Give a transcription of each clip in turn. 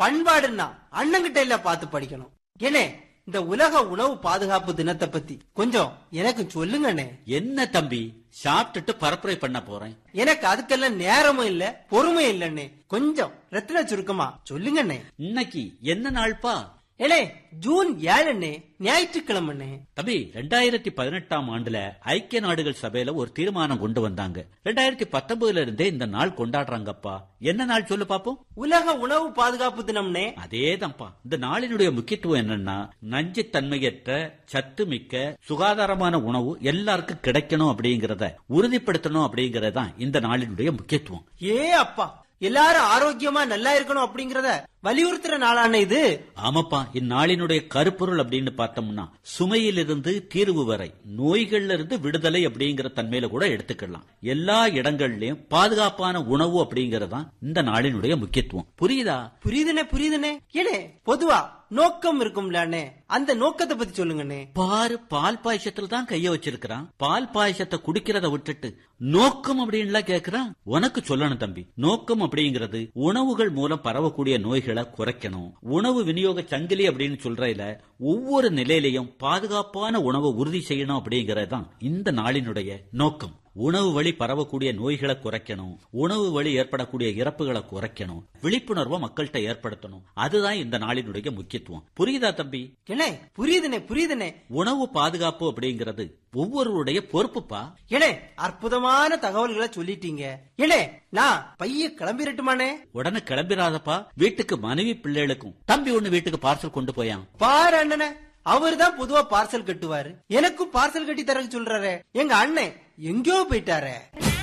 பண்பாடுன்னா அண்ணங்கிட்ட இல்ல பார்த்து படிக்கணும் ஏனே இந்த உலக உணவு பாதுகாப்பு தினத்தை பத்தி கொஞ்சம் எனக்கு சொல்லுங்கண்ணே என்ன தம்பி சாப்பிட்டுட்டு பரப்புரை பண்ண போறேன் எனக்கு அதுக்கெல்லாம் நேரமும் இல்ல பொறுமையும் இல்லண்ணே கொஞ்சம் ரத்தின சுருக்கமா சொல்லுங்கண்ணே இன்னைக்கு என்ன நாள்பா ஏனே ஜூன் ஏழுண்ணே ஞாயிற்றுக்கிழமைண்ணே தம்பி ரெண்டாயிரத்தி பதினெட்டாம் ஆண்டுல ஐக்கிய நாடுகள் சபையில ஒரு தீர்மானம் கொண்டு வந்தாங்க ரெண்டாயிரத்தி பத்தொன்பதுல இருந்தே இந்த நாள் கொண்டாடுறாங்கப்பா என்ன நாள் சொல்லு பாப்போம் உலக உணவு பாதுகாப்பு தினம்னே அதேதான்ப்பா இந்த நாளினுடைய முக்கியத்துவம் என்னன்னா நஞ்சுத்தன்மையற்ற சத்து மிக்க சுகாதாரமான உணவு எல்லாருக்கும் கிடைக்கணும் அப்படிங்கறத உறுதிப்படுத்தணும் அப்படிங்கறதுதான் இந்த நாளினுடைய முக்கியத்துவம் ஏ அப்பா எல்லாரும் ஆரோக்கியமா நல்லா இருக்கணும் அப்படிங்கறத வலியுறுத்துற நாளான இது ஆமாப்பா இந்நாளினுடைய கருப்பொருள் அப்படின்னு பார்த்தோம்னா சுமையிலிருந்து தீர்வு வரை நோய்கள்ல இருந்து விடுதலை அப்படிங்கிற தன்மையில கூட எடுத்துக்கலாம் எல்லா இடங்கள்லயும் பாதுகாப்பான உணவு அப்படிங்கறதுதான் இந்த நாளினுடைய முக்கியத்துவம் புரியுதா புரியுதுனே புரியுதுனே ஏனே பொதுவா நோக்கம் இருக்கும்லண்ணே அந்த நோக்கத்தை பத்தி சொல்லுங்கண்ணே பாரு பால் பாயசத்துல தான் கைய வச்சிருக்கிறான் பால் பாயசத்தை குடிக்கிறத விட்டுட்டு நோக்கம் அப்படின்லாம் கேக்குறான் உனக்கு சொல்லணும் தம்பி நோக்கம் அப்படிங்கிறது உணவுகள் மூலம் பரவக்கூடிய நோய்களை குறைக்கணும் உணவு விநியோக சங்கிலி அப்படின்னு சொல்றதுல ஒவ்வொரு நிலையிலையும் பாதுகாப்பான உணவை உறுதி செய்யணும் அப்படிங்கறது தான் இந்த நாளினுடைய நோக்கம் உணவு வழி பரவக்கூடிய நோய்களை குறைக்கணும் உணவு வழி ஏற்படக்கூடிய இறப்புகளை குறைக்கணும் விழிப்புணர்வை மக்கள்கிட்ட ஏற்படுத்தணும் அதுதான் இந்த நாளினுடைய முக்கியத்துவம் புரியுதா தம்பி ஏனே புரியுதுனே புரியுதுனே உணவு பாதுகாப்பு அப்படிங்கிறது ஒவ்வொருவருடைய பொறுப்புப்பா ஏனே அற்புதமான தகவல்களை சொல்லிட்டீங்க ஏனே நான் பைய கிளம்பிரட்டுமானே உடனே கிளம்பிராதப்பா வீட்டுக்கு மனைவி பிள்ளைகளுக்கும் தம்பி ஒண்ணு வீட்டுக்கு பார்சல் கொண்டு போயான் பாரு அண்ணனே அவர் தான் பொதுவா பார்சல் கட்டுவாரு எனக்கும் பார்சல் கட்டி தர சொல்றாரு எங்க அண்ணன் எங்கேயோ போயிட்டாரே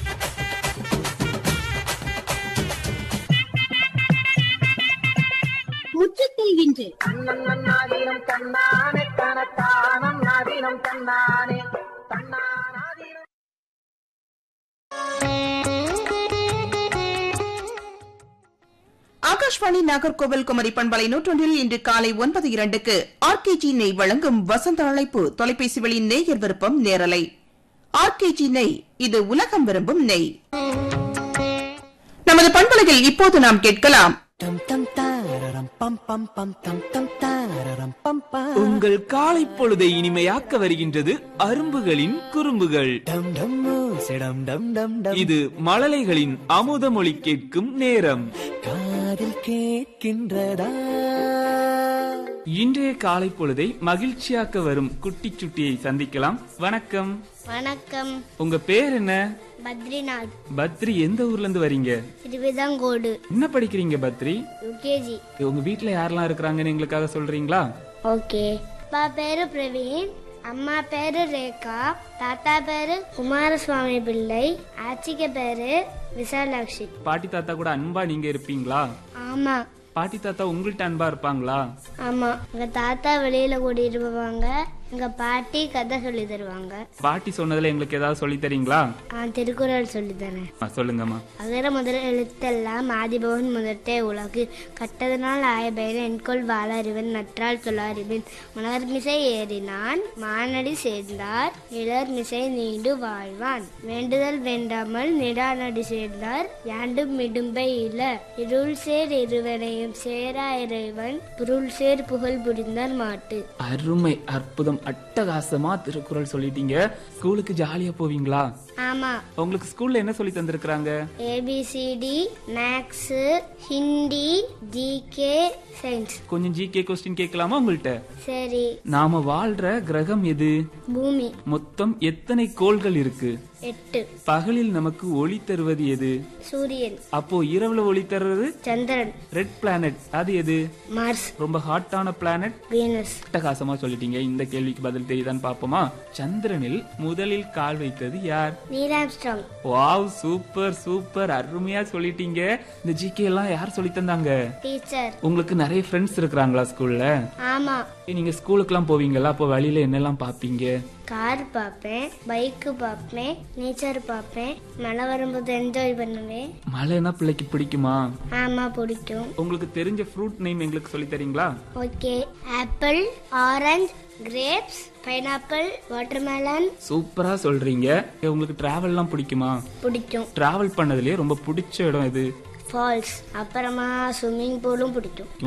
முற்றத்தில் இன்று நாதீனம் தன்னானே தனத்தானம் நாதீனம் தன்னானே தன்னானாதீனம் ஆகாஷ்வாணி நாகர்கோவில் குமரி பண்பலை நூற்றொன்றில் இன்று காலை ஒன்பது இரண்டுக்கு ஆர்கேஜி நெய் வழங்கும் வசந்த அழைப்பு தொலைபேசி வழி நேயர் விருப்பம் நேரலை ஆர்கேஜி நெய் இது உலகம் விரும்பும் நெய் நமது பண்பலையில் இப்போது நாம் கேட்கலாம் டம் டம் தாரரம் பம் பம் பம் டம் டம் தாரரம் பம் பம் உங்கள் காலை பொழுதை இனிமையாக்க வருகின்றது அரும்புகளின் குறும்புகள் டம் டம் சிடம் டம் டம் டம் இது மழலைகளின் அமுத மொழி கேட்கும் நேரம் காதில் கேட்கின்றதா இன்றைய காலை பொழுதை மகிழ்ச்சியாக்க வரும் குட்டி சுட்டியை சந்திக்கலாம் வணக்கம் வணக்கம் உங்க பேர் என்ன பத்ரிநாத் பத்ரி எந்த ஊர்ல இருந்து வரீங்க திருவிதாங்கோடு என்ன படிக்கிறீங்க பத்ரி யூகேஜி உங்க வீட்ல யாரெல்லாம் இருக்கிறாங்கன்னு எங்களுக்காக சொல்றீங்களா ஓகே அப்பா பேரு பிரவீன் அம்மா பேரு ரேகா தாத்தா பேரு குமாரசுவாமி பிள்ளை ஆச்சிக்க பேரு விசாலாட்சி பாட்டி தாத்தா கூட அன்பா நீங்க இருப்பீங்களா ஆமா பாட்டி தாத்தா உங்கள்ட்ட அன்பா இருப்பாங்களா ஆமா எங்க தாத்தா வெளியில கூட்டிட்டு போவாங்க எங்க பாட்டி கதை சொல்லி தருவாங்க பாட்டி சொன்னதுல எங்களுக்கு ஏதாவது சொல்லி தரீங்களா நான் திருக்குறள் சொல்லி தரேன் ஆ, சொல்லுங்கம்மா அகர முதல் எழுத்தெல்லாம் ஆதிபவன் முதற்றே உலகு கட்டதனால் ஆயபயன் என்கொள் வாழறிவன் நற்றால் சொல்லாரிவன் மலர்மிசை ஏறினான் மானடி சேர்ந்தார் இளர் மிசை நீண்டு வாழ்வான் வேண்டுதல் வேண்டாமல் நிடானடி சேர்ந்தார் யாண்டும் மிடும்பை இல இருள் சேர் இருவனையும் சேரா இறைவன் பொருள் சேர் புகழ் புரிந்தார் மாட்டு அருமை அற்புதம் அட்டகாசமா திருக்குறள் சொல்லிட்டீங்க ஸ்கூலுக்கு ஜாலியா போவீங்களா ஆமா உங்களுக்கு ஸ்கூல்ல என்ன சொல்லி தந்திருக்கிறாங்க ABCD maths Hindi GK science கொஞ்சம் ஜிகே கொஸ்டின் கேட்கலாமா உங்கள்ட்ட சரி நாம வாழ்ற கிரகம் எது பூமி மொத்தம் எத்தனை கோள்கள் இருக்கு எட்டு பகலில் நமக்கு ஒளி தருவது எது சூரியன் அப்போ இரவுல ஒளி தருவது சந்திரன் ரெட் பிளானட் அது எது மார்ஸ் ரொம்ப ஹாட்டான பிளானட் வீனஸ் அட்டகாசமா சொல்லிட்டீங்க இந்த கேள்விக்கு பதில் தெரியுதான்னு பாப்போமா சந்திரனில் முதலில் கால் வைத்தது யார் Neil Armstrong wow super super அருமையா சொல்லிட்டீங்க இந்த ஜிகே எல்லாம் யார் சொல்லி தந்தாங்க டீச்சர் உங்களுக்கு நிறைய ஃப்ரெண்ட்ஸ் இருக்கிறாங்களா ஸ்கூல்ல ஆமா நீங்க ஸ்கூலுக்குலாம் போவீங்களா அப்போ வழியில என்னெல்லாம் பாப்பீங்க கார் பார்ப்பேன் பைக்கு பார்ப்பேன் நேச்சர் பார்ப்பேன் மழை வரும்போது என்ஜாய் பண்ணுவேன் மழைனா பிள்ளைக்கு பிடிக்குமா ஆமா பிடிக்கும் உங்களுக்கு தெரிஞ்ச ஃப்ரூட் நேம் எங்களுக்கு சொல்லி தரீங்களா okay apple orange grapes pineapple watermelon சூப்பரா சொல்றீங்க உங்களுக்கு டிராவல்லாம் பிடிக்குமா பிடிக்கும் டிராவல் பண்ணதுலயே ரொம்ப பிடிச்ச இடம் எது ஃபால்ஸ் அப்புறமா ஸ்விம்மிங் பூலும் பிடிக்கும்